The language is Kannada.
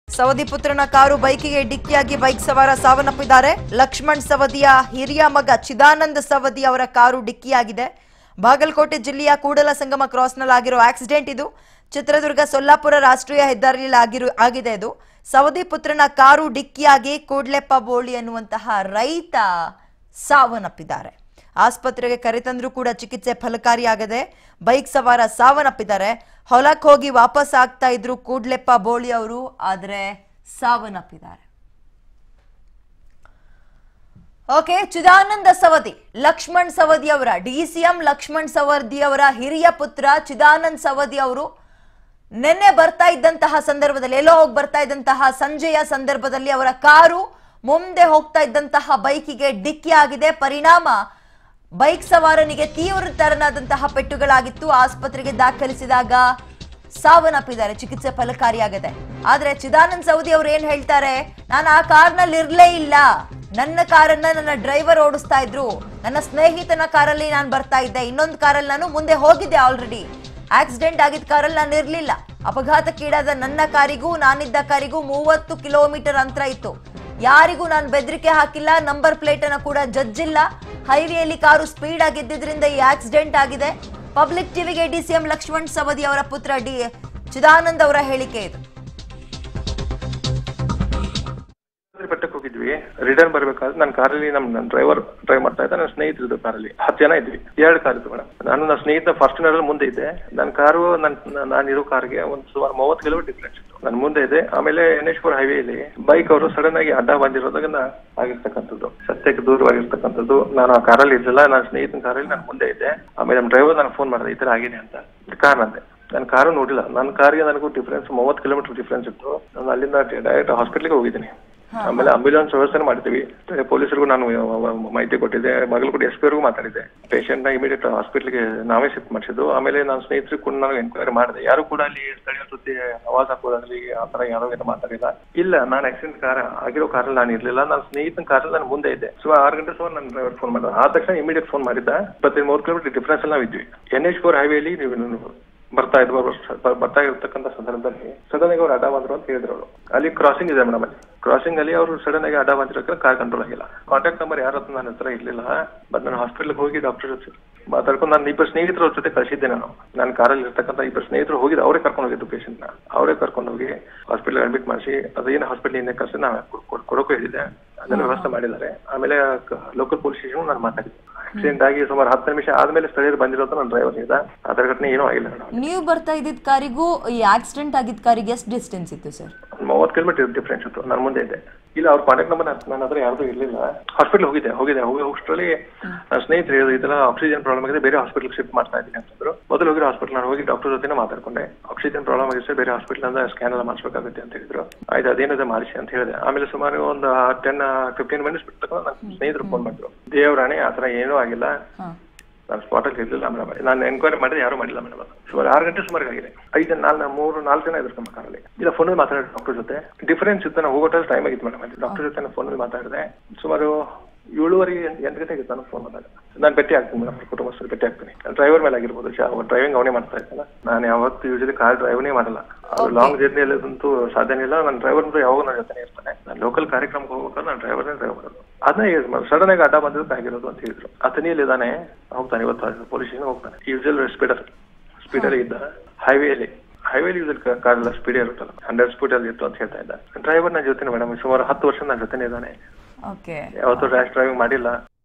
ಸವದಿ ಪುತ್ರನ ಕಾರು ಬೈಕಿಗೆ ಡಿಕ್ಕಿಯಾಗಿ ಬೈಕ್ ಸವಾರ ಸಾವನ್ನಪ್ಪಿದ್ದಾರೆ ಲಕ್ಷ್ಮಣ್ ಸವದಿಯ ಹಿರಿಯ ಮಗ ಚಿದಾನಂದ ಸವದಿ ಅವರ ಕಾರು ಡಿಕ್ಕಿಯಾಗಿದೆ ಬಾಗಲಕೋಟೆ ಜಿಲ್ಲೆಯ ಕೂಡಲ ಸಂಗಮ ಕ್ರಾಸ್ನಲ್ಲಿ ಆಗಿರೋ ಆಕ್ಸಿಡೆಂಟ್ ಇದು ಚಿತ್ರದುರ್ಗ ಸೊಲ್ಲಾಪುರ ರಾಷ್ಟ್ರೀಯ ಹೆದ್ದಾರಿಯಲ್ಲಿ ಆಗಿರೋ ಆಗಿದೆ ಇದು ಸವದಿ ಪುತ್ರನ ಕಾರು ಡಿಕ್ಕಿಯಾಗಿ ಕೂಡ್ಲೆಪ್ಪ ಬೋಳಿ ಅನ್ನುವಂತಹ ರೈತ ಸಾವನ್ನಪ್ಪಿದ್ದಾರೆ ಆಸ್ಪತ್ರೆಗೆ ಕರೆತಂದ್ರೂ ಕೂಡ ಚಿಕಿತ್ಸೆ ಫಲಕಾರಿಯಾಗದೆ ಬೈಕ್ ಸವಾರ ಸಾವನ್ನಪ್ಪಿದ್ದಾರೆ ಹೊಲಕ್ಕೆ ಹೋಗಿ ವಾಪಸ್ ಆಗ್ತಾ ಇದ್ರು ಕೂಡ್ಲೆಪ್ಪ ಬೋಳಿ ಅವರು ಆದ್ರೆ ಸಾವನ್ನಪ್ಪಿದ್ದಾರೆ ಓಕೆ ಚಿದಾನಂದ ಸವದಿ ಲಕ್ಷ್ಮಣ್ ಸವದಿ ಅವರ ಡಿಸಿಎಂ ಲಕ್ಷ್ಮಣ್ ಸವದಿ ಅವರ ಹಿರಿಯ ಪುತ್ರ ಚಿದಾನಂದ್ ಸವದಿ ಅವರು ನಿನ್ನೆ ಬರ್ತಾ ಇದ್ದಂತಹ ಸಂದರ್ಭದಲ್ಲಿ ಎಲ್ಲೋ ಹೋಗಿ ಬರ್ತಾ ಇದ್ದಂತಹ ಸಂಜೆಯ ಸಂದರ್ಭದಲ್ಲಿ ಅವರ ಕಾರು ಮುಂದೆ ಹೋಗ್ತಾ ಇದ್ದಂತಹ ಬೈಕಿಗೆ ಡಿಕ್ಕಿ ಆಗಿದೆ ಪರಿಣಾಮ ಬೈಕ್ ಸವಾರನಿಗೆ ತೀವ್ರ ತರನಾದಂತಹ ಪೆಟ್ಟುಗಳಾಗಿತ್ತು ಆಸ್ಪತ್ರೆಗೆ ದಾಖಲಿಸಿದಾಗ ಸಾವನ್ನಪ್ಪಿದ್ದಾರೆ ಚಿಕಿತ್ಸೆ ಫಲಕಾರಿಯಾಗಿದೆ ಆದ್ರೆ ಚಿದಾನಂದ್ ಸೌದಿ ಅವರು ಏನ್ ಹೇಳ್ತಾರೆ ನಾನು ಆ ಕಾರ್ನಲ್ಲಿ ಇರ್ಲೇ ಇಲ್ಲ ನನ್ನ ಕಾರನ್ನ ನನ್ನ ಡ್ರೈವರ್ ಓಡಿಸ್ತಾ ಇದ್ರು ನನ್ನ ಸ್ನೇಹಿತನ ಕಾರಲ್ಲಿ ನಾನು ಬರ್ತಾ ಇದ್ದೆ ಇನ್ನೊಂದು ಕಾರಲ್ಲಿ ನಾನು ಮುಂದೆ ಹೋಗಿದ್ದೆ ಆಲ್ರೆಡಿ ಆಕ್ಸಿಡೆಂಟ್ ಆಗಿದ್ದ ಕಾರಲ್ಲಿ ನಾನು ಇರ್ಲಿಲ್ಲ ಅಪಘಾತಕ್ಕೀಡಾದ ನನ್ನ ಕಾರಿಗೂ ನಾನಿದ್ದ ಕಾರಿಗೂ ಮೂವತ್ತು ಕಿಲೋಮೀಟರ್ ಅಂತರ ಇತ್ತು ಯಾರಿಗೂ ನಾನು ಬೆದರಿಕೆ ಹಾಕಿಲ್ಲ ನಂಬರ್ ಪ್ಲೇಟ್ ಅನ್ನ ಕೂಡ ಜಜ್ಜಿಲ್ಲ ಹೈವೇಯಲ್ಲಿ ಕಾರು ಸ್ಪೀಡ್ ಆಗಿದ್ದರಿಂದ ಈ ಆಕ್ಸಿಡೆಂಟ್ ಆಗಿದೆ ಪಬ್ಲಿಕ್ ಟಿವಿಗೆ ಡಿಸಿಎಂ ಲಕ್ಷ್ಮಣ್ ಸವದಿ ಅವರ ಪುತ್ರ ಡಿ ಚಿದಾನಂದ್ ಅವರ ಹೇಳಿಕೆ ಇದು ಬೆಟ್ಟಕ್ಕೆ ಹೋಗಿದ್ವಿ ರಿಟರ್ನ್ ಬರ್ಬೇಕಾದ್ರೆ ನನ್ನ ಕಾರಲ್ಲಿ ನಮ್ ನನ್ನ ಡ್ರೈವರ್ ಡ್ರೈವ್ ಮಾಡ್ತಾ ಇದ್ದ ನನ್ನ ಸ್ನೇಹಿತರಿದ್ದು ಕಾರಲ್ಲಿ ಹತ್ತು ಜನ ಇದ್ವಿ ಎರಡು ಕಾರ್ ಇತ್ತು ಮೇಡಮ್ ನಾನು ನನ್ನ ಸ್ನೇಹಿತ ಫಸ್ಟ್ ನಲ್ಲಿ ಮುಂದೆ ಇದ್ದೆ ನನ್ನ ಕಾರು ನನ್ನ ನಾನು ಇರೋ ಕಾರ್ಗೆ ಒಂದು ಸುಮಾರು ಮೂವತ್ತು ಕಿಲೋಮೀಟರ್ ಡಿಫ್ರೆನ್ಸ್ ಇತ್ತು ನನ್ನ ಮುಂದೆ ಇದೆ ಆಮೇಲೆ ಎನ್ ಎಚ್ ಫೋರ್ ಹೈವೇಲಿ ಬೈಕ್ ಅವರು ಸಡನ್ ಆಗಿ ಅಡ್ಡ ಬಂದಿರೋದಾಗ ಆಗಿರ್ತಕ್ಕಂಥದ್ದು ಸತ್ಯಕ್ಕೆ ದೂರವಾಗಿರ್ತಕ್ಕಂಥದ್ದು ನಾನು ಆ ಕಾರಲ್ಲಿ ಇರಲಿಲ್ಲ ನನ್ನ ಸ್ನೇಹಿತನ ಕಾರಲ್ಲಿ ನಾನು ಮುಂದೆ ಇದ್ದೆ ಆಮೇಲೆ ನಮ್ಮ ಡ್ರೈವರ್ ನನಗೆ ಫೋನ್ ಮಾಡಿದೆ ಈ ತರ ಆಗಿದೆ ಅಂತ ಕಾರ್ ನಂದೆ ನನ್ನ ಕಾರು ನೋಡಿಲ್ಲ ನನ್ನ ಕಾರಿಗೆ ನನಗೂ ಡಿಫ್ರೆನ್ಸ್ ಮೂವತ್ತು ಕಿಲೋಮೀಟರ್ ಡಿಫ್ರೆನ್ಸ್ ಇತ್ತು ನಾನು ಅಲ್ಲಿಂದ ಡೈರೆಕ್ಟ್ ಹಾಸ್ಪಿಟ್ಲಿಗೆ ಹೋಗಿದ್ದೀನಿ ಆಮೇಲೆ ಆಂಬ್ಯುಲೆನ್ಸ್ ವ್ಯವಸ್ಥೆ ಮಾಡಿದ್ವಿ ಪೊಲೀಸರಿಗೂ ನಾನು ಮಾಹಿತಿ ಕೊಟ್ಟಿದ್ದೆ ಬಾಗಲಕೋಟೆ ಎಸ್ ಪಿ ಅವ್ರಿಗೂ ಮಾತಾಡಿದ್ದೆ ಪೇಷಂಟ್ ನ ಇಮಿಡಿಯೇಟ್ ಹಾಸ್ಪಿಟ್ಲಿಗೆ ನಾವೇ ಶಿಫ್ಟ್ ಮಾಡಿಸಿದ್ದು ಆಮೇಲೆ ನನ್ನ ಸ್ನೇಹಿತರು ಕೂಡ ನಾನು ಎನ್ಕ್ವೈರಿ ಮಾಡಿದೆ ಯಾರು ಕೂಡ ಅಲ್ಲಿ ಸ್ಥಳೀಯ ಸುದ್ದಿ ಆವಾಜ್ ಹಾಕೋದಾಗ್ಲಿ ಆ ತರ ಯಾರೋ ಏನು ಮಾತಾಡಿಲ್ಲ ಇಲ್ಲ ನಾನು ಆಕ್ಸಿಡೆಂಟ್ ಕಾರ್ ಆಗಿರೋ ಕಾರಲ್ಲಿ ನಾನು ಇರ್ಲಿಲ್ಲ ನನ್ನ ಸ್ನೇಹಿತನ ಕಾರಲ್ಲಿ ನಾನು ಮುಂದೆ ಇದ್ದೆ ಸೊ ಆರು ಗಂಟೆ ಸುಮಾರು ನನ್ನ ಡ್ರೈವರ್ ಫೋನ್ ಮಾಡಿದ ಆ ತಕ್ಷಣ ಇಮಿಡಿಯೇಟ್ ಫೋನ್ ಮಾಡಿದ್ದ ಇಪ್ಪತ್ತೈದು ಮೂರು ಕಿಲೋಮೀಟರ್ ಡಿಫ್ರೆನ್ಸ್ ಅಲ್ಲಿ ನಾವು ಇದ್ವಿ ಎನ್ ಎಚ್ ಫೋರ್ ಹೈವೇಲಿ ನೀವು ಬರ್ತಾ ಇದ್ವು ಬರ್- ಬರ್ತಾ ಇರ್ತಕ್ಕಂಥ ಸಂದರ್ಭದಲ್ಲಿ ಸಡನ್ ಆಗಿ ಅವ್ರು ಅಡ್ಡ ಬಂದ್ರು ಅಂತ ಹೇಳಿದ್ರು ಅವರು ಅಲ್ಲಿ ಕ್ರಾಸಿಂಗ್ ಇದೆ ಮೇಡಮ್ ಅಲ್ಲಿ ಕ್ರಾಸಿಂಗ್ ಅಲ್ಲಿ ಅವರು ಸಡನ್ ಆಗಿ ಅಡ್ಡ ಬಂದಿರೋಕೆ ಕಾರ್ ಕಂಟ್ರೋಲ್ ಆಗಿಲ್ಲ ಕಾಂಟ್ಯಾಕ್ಟ್ ನಂಬರ್ ಯಾರ ಹತ್ರ ನನ್ನ ಹತ್ರ ಇರ್ಲಿಲ್ಲ ಬಟ್ ನಾನು ಹಾಸ್ಪಿಟಲ್ಗೆ ಹೋಗಿ ಡಾಕ್ಟರ್ ಜೊತೆ ಮಾತಾಡ್ಕೊಂಡು ನಾನು ಇಬ್ಬರು ಸ್ನೇಹಿತರ ಜೊತೆ ಕಳಿಸಿದ್ದೆ ನಾನು ನನ್ನ ಕಾರಲ್ಲಿ ಇರ್ತಕ್ಕಂಥ ಇಬ್ಬರು ಸ್ನೇಹಿತರು ಹೋಗಿದ್ದು ಅವರೇ ಕರ್ಕೊಂಡು ಹೋಗಿದ್ದು patient ನ ಅವರೇ ಕರ್ಕೊಂಡು ಹೋಗಿ ಹಾಸ್ಪಿಟಲ್ ಅಡ್ಮಿಟ್ ಮಾಡಿಸಿ ಅದೇನು ಹಾಸ್ಪಿಟಲ್ ಇಂದ ಕಳಿಸಿ ನಾವು ಕೊಡೋಕೆ ಹೇಳಿದ್ದೆ ಅದನ್ನ ವ್ಯವಸ್ಥೆ ಮಾಡಿದ್ದಾರೆ ಆಮೇಲೆ ಲೋಕಲ್ ಪೊಲೀಸ್ ಸ್ಟೇಷನ್ ನಾನು ಮಾತಾಡಿದ್ದೆ ಆಕ್ಸಿಡೆಂಟ್ ಆಗಿ ಸುಮಾರು ಹತ್ತು ನಿಮಿಷ ಆದ್ಮೇಲೆ ಸ್ಥಳೀಯರು ಬಂದಿರೋದು ನನ್ನ ಡ್ರೈವರ್ ಇದ್ದ ಅದರ ಘಟನೆ ಏನೂ ಆಗಿಲ್ಲ ಮೇಡಮ್ ನೀವು ಬರ್ತಾ ಇದ್ದಿದ್ದ ಕಾರಿಗೂ ಈ ಆಕ್ಸಿಡೆಂಟ್ ಆಗಿದ್ದ ಕಾರಿಗೆ ಎಷ್ಟು ಡಿಸ್ಟೆನ್ಸ್ ಇತ್ತು ಸರ್ ಮೂವತ್ತು ಕಿಲೋಮೀಟರ್ ಡಿಫ್ರೆನ್ಸ್ ಇತ್ತು ನಾನು ಮುಂದೆ ಇದ್ದೆ ಇಲ್ಲ ಅವ್ರ ಕಾಂಟ್ಯಾಕ್ಟ್ ನಂಬರ್ ನನ್ನ ಹತ್ರ ಯಾರ್ದು ಇರಲಿಲ್ಲ ಹಾಸ್ಪಿಟಲ್ ಹೋಗಿದ್ದೆ ಹೋಗಿದ್ದೆ ಹೋಗಿ ಹೋಗಷ್ಟರಲ್ಲಿ ನನ್ನ ಸ್ನೇಹಿತರು ಹೇಳಿದ್ರು ಈ ತರ ಆಕ್ಸಿಜನ್ ಪ್ರಾಬ್ಲಮ್ ಆಗಿದೆ ಬೇರೆ ಹಾಸ್ಪಿಟಲ್ ಶಿಫ್ಟ್ ಮಾಡ್ತಾ ಇದ್ದೀನಿ ಅಂತಂದ್ರು ಮೊದಲು ಹೋಗಿರೋ ಹಾಸ್ಪಿಟಲ್ ನಾನು ಹೋಗಿ ಡಾಕ್ಟರ್ ಜೊತೆ ಮಾತಾಡ್ಕೊಂಡೆ ಆಕ್ಸಿಜನ್ ಪ್ರಾಬ್ಲಮ್ ಆಗಿದೆ ಸರ್ ಬೇರೆ ಹಾಸ್ಪಿಟಲ್ ಅಂತ ಸ್ಕ್ಯಾನ್ ಎಲ್ಲ ಮಾಡಿಸ್ಬೇಕಾಗುತ್ತೆ ಅಂತ ಹೇಳಿದ್ರು ಆಯ್ತು ಅದೇನಿದೆ ಮಾಡಿಸಿ ಅಂತ ಹೇಳಿದೆ ಆಮೇಲೆ ಸುಮಾರು ಒಂದು ಟೆನ್ ಫಿಫ್ಟೀನ್ ಮಿನಿಟ್ಸ್ ಬಿಟ್ಟು ನನ್ನ ಸ್ನೇಹಿತರು ಫೋನ್ ಮಾಡಿದ್ರು ದೇವರಾಣಿ ಆ ಥರ ಏನೂ ಆಗಿಲ್ಲ ನಾನು ಸ್ಪಾಟಲ್ಲಿ ಇರಲಿಲ್ಲ ಮೇಡಮ್ ನಾನು ಎನ್ಕ್ವೈರಿ ಮಾಡಿದ್ರೆ ಯಾರು ಮಾಡಿಲ್ಲ ಮೇಡಮ್ ಸುಮಾರು ಆರು ಗಂಟೆ ಸುಮಾರು ಆಗಿದೆ ಐದು ಜನ ನಾಲ್ಕು ಮೂರು ನಾಲ್ಕು ಜನ ಇದ್ರು ನಮ್ಮ ಕಾರಲ್ಲಿ ಇಲ್ಲ ಫೋನಲ್ಲಿ ಮಾತಾಡಿದೆ ಡಾಕ್ಟರ್ ಜೊತೆ ಡಿಫರೆನ್ಸ್ ಇತ್ತು ನಾವು ಹೋಗೋ ಟೈಮ್ ಆಗಿತ್ತು ಮೇಡಮ್ ಅಲ್ಲಿ ಡಾಕ್ಟರ್ ಜೊತೆ ನಾನು ಫೋನಲ್ಲಿ ಮಾತಾಡಿದೆ ಸುಮಾರು ಏಳುವರೆಗೆ ಎಂಟು ಗಂಟೆ ಆಗಿತ್ತು ನಾನು ಫೋನ್ ಮಾಡಿದಾಗ ನಾನು ಭೇಟಿ ಆಗ್ತೀನಿ ಮೇಡಮ್ ಕುಟುಂಬಸ್ಥರು ಭೇಟಿ ಆಗ್ತೀನಿ ಡ್ರೈವರ್ ಮೇಲೆ ಆಗಿರ್ಬೋದು ಡ್ರೈವಿಂಗ್ ಅವನೇ ಮಾಡ್ತಾ ಇದ್ದಲ್ಲ ನಾನು ಯಾವತ್ತು ಯೂಶಲಿ ಕಾರ್ ಡ್ರೈವನೇ ಮಾಡಲ್ಲ ಅದು ಲಾಂಗ್ ಜರ್ನಿಯಲ್ಲಂತೂ ಸಾಧ್ಯನೇ ಇಲ್ಲ ನನ್ನ ಡ್ರೈವರ್ ಅಂತೂ ಯಾವಾಗ ನನ್ನ ಜೊತೆ ಇರ್ತಾನೆ ನಾನು ಲೋಕಲ್ ಕಾರ್ಯಕ್ರಮಕ್ಕೆ ಹೋಗ್ಬೇಕಾದ್ರೆ ನಾನು ಡ್ರೈವರ್ನೇ ಡ್ರೈವ್ ಮಾಡೋದು ಅದನ್ನ ಹೇಳಿದ್ರು ಸಡನ್ ಆಗಿ ಅಡ್ಡ ಬಂದಿದ್ದು ಆಗಿರೋದು ಅಂತ ಹೇಳಿದ್ರು ಆತನಿಯಲ್ಲಿ ಇದ್ದಾನೆ ಹೋಗ್ತಾನೆ ಇವತ್ತು ಪೊಲೀಸ್ ಸ್ಟೇಷನ್ ಹೋಗ್ತಾನೆ ಯೂಶಲ್ ಸ್ಪೀಡರ್ ಸ್ಪೀಡಲ್ಲಿ ಇದ್ದ ಹೈವೇಲಿ ಹೈವೇಲಿ ಯೂಸಲ್ ಕಾರ್ ಎಲ್ಲ ಸ್ಪೀಡ್ ಇರುತ್ತಲ್ಲ ಹಂಡ್ರೆಡ್ ಸ್ಪೀಡ್ ಅಲ್ಲಿ ಇತ್ತು ಅಂತ ಹೇಳ್ತಾ ಇದ್ದ ಡ್ರೈವರ್ ನನ್ನ ಜೊತೆ ಮೇಡಮ್ ಸುಮಾರು ಹತ್ತು ವರ್ಷ ನನ್ನ ಜೊತೆನೇ ಇದ್ದಾನೆ ಓಕೆ ಯಾವತ್ತೂ ರ್ಯಾಶ್ ಡ್ರೈವಿಂಗ್ ಮಾಡಿಲ್ಲ